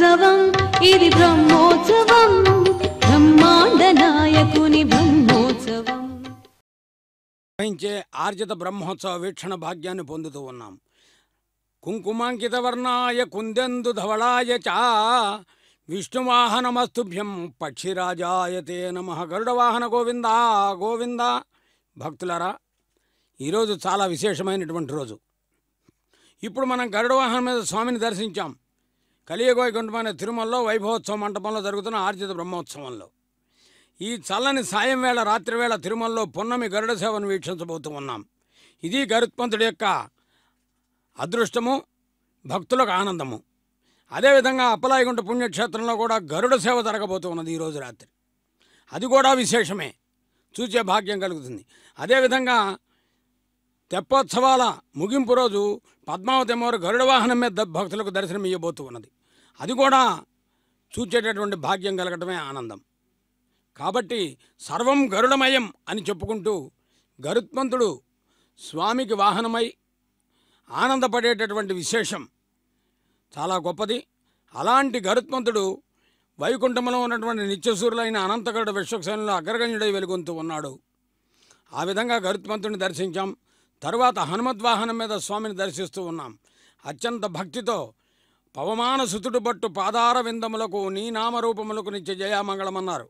బ్రహ్మోత్సవం ఇది బ్రహ్మోత్సవం బ్రహ్మాండ నాయకుని బ్రహ్మోత్సవం నిర్వహించే ఆర్జిత బ్రహ్మోత్సవ వీక్షణ భాగ్యాన్ని పొందుతూ ఉన్నాం కుంకుమాంకిత వర్ణాయ కుందెందు ధవళాయ చ విష్ణువాహనమస్తుభ్యం పక్షిరాజాయ తే నమ గరుడవాహన గోవింద గోవింద భక్తులారా ఈరోజు చాలా విశేషమైనటువంటి రోజు ఇప్పుడు మనం గరుడవాహనం మీద స్వామిని దర్శించాం కలియగోయకుంఠమైన తిరుమలలో వైభవోత్సవ మంటపంలో జరుగుతున్న ఆర్జిత బ్రహ్మోత్సవంలో ఈ చల్లని సాయం వేళ రాత్రి వేళ తిరుమలలో పున్నమి గరుడ సేవను వీక్షించబోతూ ఉన్నాం ఇది గరుత్మంతుడి యొక్క అదృష్టము భక్తులకు ఆనందము అదేవిధంగా అప్పలాయగుంట పుణ్యక్షేత్రంలో కూడా గరుడ సేవ జరగబోతూ ఉన్నది ఈరోజు రాత్రి అది కూడా విశేషమే చూసే భాగ్యం కలుగుతుంది అదేవిధంగా తెప్పోత్సవాల ముగింపు రోజు పద్మావతి అమ్మవారు గరుడ వాహనం మీద ద- భక్తులకు దర్శనం ఇవ్వబోతూ ఉన్నది అది కూడా చూచేటటువంటి భాగ్యం కలగటమే ఆనందం కాబట్టి సర్వం గరుడమయం అని చెప్పుకుంటూ గరుత్మంతుడు స్వామికి వాహనమై ఆనందపడేటటువంటి విశేషం చాలా గొప్పది అలాంటి గరుత్మంతుడు వైకుంఠంలో ఉన్నటువంటి నిత్యసూరులైన అనంతగరుడ విశ్వక్సేనంలో అగ్రగణ్యుడై వెలుగొంతూ ఉన్నాడు ఆ విధంగా గరుత్మంతుడిని దర్శించాం తరువాత హనుమద్వాహనం మీద స్వామిని దర్శిస్తూ ఉన్నాం అత్యంత భక్తితో పవమాన సుతుడు బట్టు పాదార విందములకు నీ నామరూపములకు నిత్య జయామంగళమన్నారు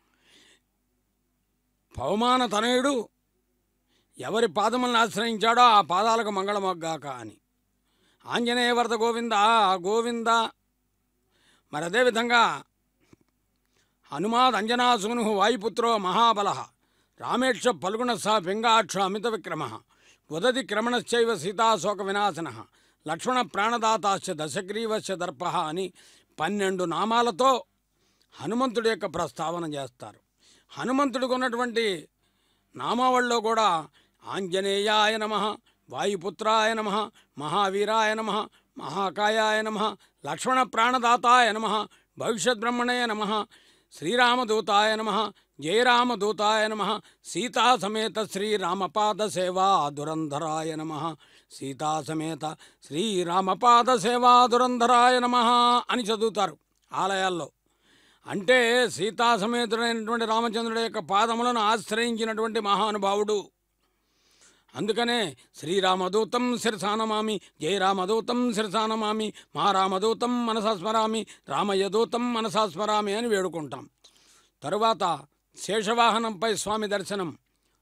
పవమాన తనయుడు ఎవరి పాదములను ఆశ్రయించాడో ఆ పాదాలకు మంగళమొగ్గాక అని ఆంజనేయ వరద గోవింద గోవింద మరి అదేవిధంగా హనుమాద్ అంజనాసూను వాయుపుత్రో మహాబల రామేక్ష పల్గుణ సహ పింగాక్ష అమిత విక్రమ ఉదతి క్రమణశ్చైవ సీతాశోక వినాశన లక్ష్మణ ప్రాణదాతాశ్చ దశగ్రీవశ్చ దర్ప అని పన్నెండు నామాలతో హనుమంతుడి యొక్క ప్రస్తావన చేస్తారు హనుమంతుడికి ఉన్నటువంటి నామావళిలో కూడా ఆంజనేయాయ నమ వాయుపుత్రాయ నమ మహావీరాయ నమ మహాకాయాయ నమ లక్ష్మణ ప్రాణదాతాయ నమ భవిష్యత్ బ్రహ్మణయ నమ శ్రీరామదూతాయ నమ జయరామదూతాయ నమ సీతా సమేత శ్రీరామపాద సేవా దురంధరాయ నమ సీతా సమేత శ్రీరామపాద సేవా దురంధరాయ నమ అని చదువుతారు ఆలయాల్లో అంటే సీతా సమేతుడైనటువంటి రామచంద్రుడి యొక్క పాదములను ఆశ్రయించినటువంటి మహానుభావుడు అందుకనే శ్రీరామదూతం శిరసానమామి జయ రామదూతం శిరసానమామి మా రామదూతం మనసా స్మరామి రామయ్య దూతం మనసా స్మరామి అని వేడుకుంటాం తరువాత శేషవాహనంపై స్వామి దర్శనం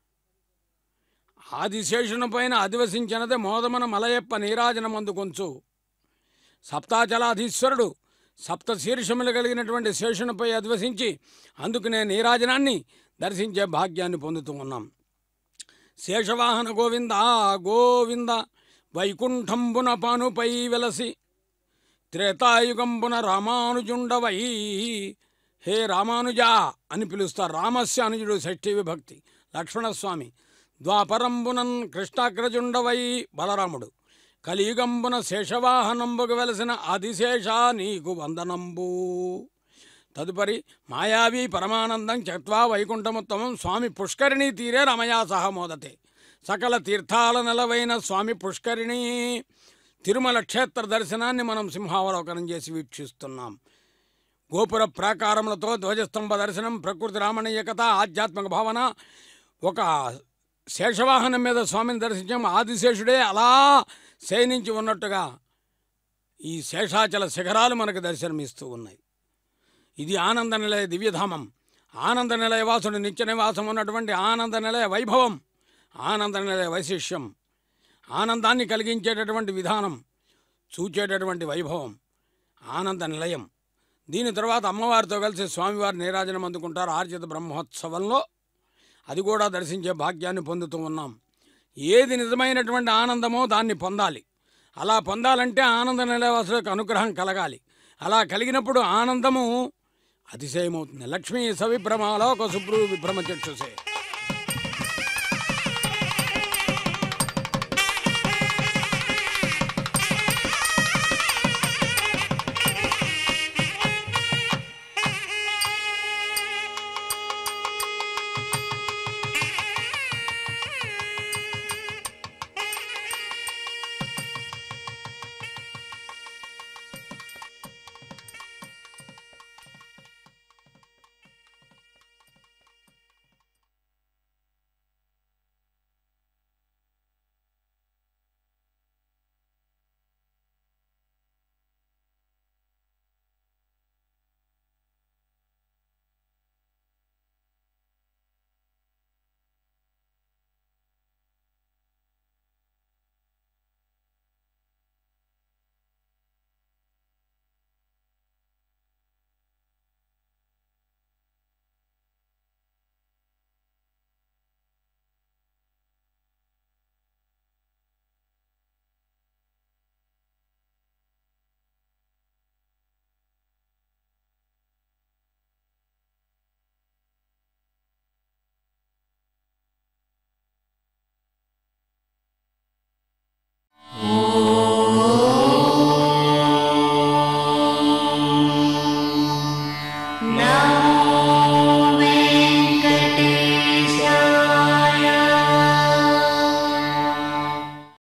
ఆదిశేషుని పైన అధివసించినదే మోదమన మలయప్ప నీరాజనమందు కొంచు సప్తాచలాధీశ్వరుడు సప్త శీర్షములు కలిగినటువంటి శేషునిపై అధివసించి అందుకనే నీరాజనాన్ని దర్శించే భాగ్యాన్ని పొందుతూ ఉన్నాం శేషవాహన గోవింద గోవింద వైకుంఠంబున పానుపై వెలసి త్రేతాయుగంబున రామానుజుండవై హే రామానుజా అని పిలుస్తారు రామస్య అనుజుడు షష్ఠీ విభక్తి లక్ష్మణస్వామి ద్వాపరంబునన్ కృష్ణాగ్రజుండవై బలరాముడు కలియుగంబున శేషవాహనంబుకు వెలసిన ఆదిశేష నీకు వందనంబు తదుపరి మాయావి పరమానందం చక్వా వైకుంఠముత్తమం స్వామి పుష్కరిణి తీరే రమయా సహ మోదతే సకల తీర్థాల నెలవైన స్వామి పుష్కరిణి తిరుమల క్షేత్ర దర్శనాన్ని మనం సింహావలోకనం చేసి వీక్షిస్తున్నాం గోపుర ప్రాకారములతో ధ్వజస్తంభ దర్శనం ప్రకృతి రామణీయకత ఆధ్యాత్మిక భావన ఒక శేషవాహనం మీద స్వామిని దర్శించాం ఆదిశేషుడే అలా శయనించి ఉన్నట్టుగా ఈ శేషాచల శిఖరాలు మనకు దర్శనమిస్తూ ఉన్నాయి ఇది ఆనంద నిలయ దివ్యధామం ఆనంద నిలయ వాసుడు నిత్య నివాసం ఉన్నటువంటి ఆనంద నిలయ వైభవం ఆనంద నిలయ వైశిష్యం ఆనందాన్ని కలిగించేటటువంటి విధానం చూచేటటువంటి వైభవం ఆనంద నిలయం దీని తర్వాత అమ్మవారితో కలిసి స్వామివారి నీరాజనం అందుకుంటారు ఆర్జిత బ్రహ్మోత్సవంలో అది కూడా దర్శించే భాగ్యాన్ని పొందుతూ ఉన్నాం ఏది నిజమైనటువంటి ఆనందమో దాన్ని పొందాలి అలా పొందాలంటే ఆనంద నిలయవాసులకు అనుగ్రహం కలగాలి అలా కలిగినప్పుడు ఆనందము అతిశయమవుతుంది లక్ష్మీ సవిభ్రమాలోక శుభ్రు విభ్రమ చక్షుసే